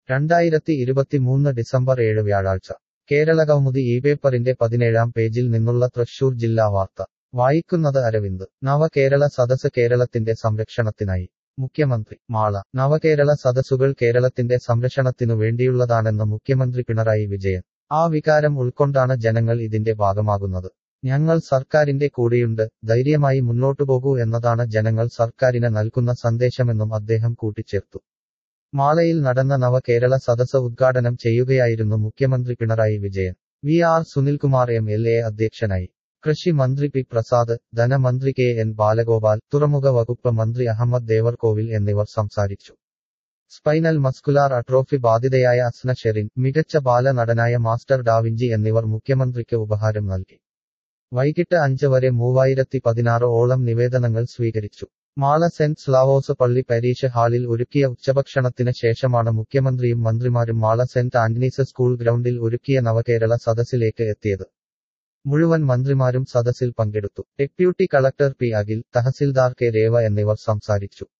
രണ്ടായിരത്തി ഇരുപത്തിമൂന്ന് ഡിസംബർ ഏഴ് വ്യാഴാഴ്ച കേരളകൗമുദി ഈ പേപ്പറിന്റെ പതിനേഴാം പേജിൽ നിന്നുള്ള തൃശൂർ ജില്ലാ വാർത്ത വായിക്കുന്നത് അരവിന്ദ് നവകേരള സദസ് കേരളത്തിന്റെ സംരക്ഷണത്തിനായി മുഖ്യമന്ത്രി മാള നവകേരള സദസ്സുകൾ കേരളത്തിന്റെ സംരക്ഷണത്തിനു വേണ്ടിയുള്ളതാണെന്ന് മുഖ്യമന്ത്രി പിണറായി വിജയൻ ആ വികാരം ഉൾക്കൊണ്ടാണ് ജനങ്ങൾ ഇതിന്റെ ഭാഗമാകുന്നത് ഞങ്ങൾ സർക്കാരിന്റെ കൂടെയുണ്ട് ധൈര്യമായി മുന്നോട്ടുപോകൂ എന്നതാണ് ജനങ്ങൾ സർക്കാരിന് നൽകുന്ന സന്ദേശമെന്നും അദ്ദേഹം കൂട്ടിച്ചേർത്തു മാളയിൽ നടന്ന നവകേരള സദസ് ഉദ്ഘാടനം ചെയ്യുകയായിരുന്നു മുഖ്യമന്ത്രി Pinarayi Vijayan V R Sunilkumar M L A അധ്യക്ഷനായി കൃഷി മന്ത്രി പി പ്രസാദ് ധനമന്ത്രി കെ എൻ ബാലഗോപാൽ തുറമുഖ വകുപ്പ് മന്ത്രി അഹമ്മദ് ദേവർകോവിൽ എന്നിവർ സംസാരിച്ചു സ്പൈനൽ മസ്കുലാർ അട്രോഫി ബാധിതയായ അസ്ന ഷെറിൻ മികച്ച ബാലനടനായ മാസ്റ്റർ ഡാവിഞ്ചി എന്നിവർ മുഖ്യമന്ത്രിക്ക് ഉപഹാരം നൽകി വൈകിട്ട് അഞ്ച് വരെ മൂവായിരത്തി പതിനാറ് ഓളം നിവേദനങ്ങൾ സ്വീകരിച്ചു മാള സെന്റ് സ്ലാവോസ് പള്ളി പരീക്ഷ ഹാളിൽ ഒരുക്കിയ ഉച്ചഭക്ഷണത്തിന് ശേഷമാണ് മുഖ്യമന്ത്രിയും മന്ത്രിമാരും മാള സെന്റ് ആന്റണീസ് സ്കൂൾ ഗ്രൗണ്ടിൽ ഒരുക്കിയ നവകേരള സദസ്സിലേക്ക് എത്തിയത് മുഴുവൻ മന്ത്രിമാരും സദസ്സിൽ പങ്കെടുത്തു deputy collector P Akhil tahsildar K Reva എന്നിവർ സംസാരിച്ചു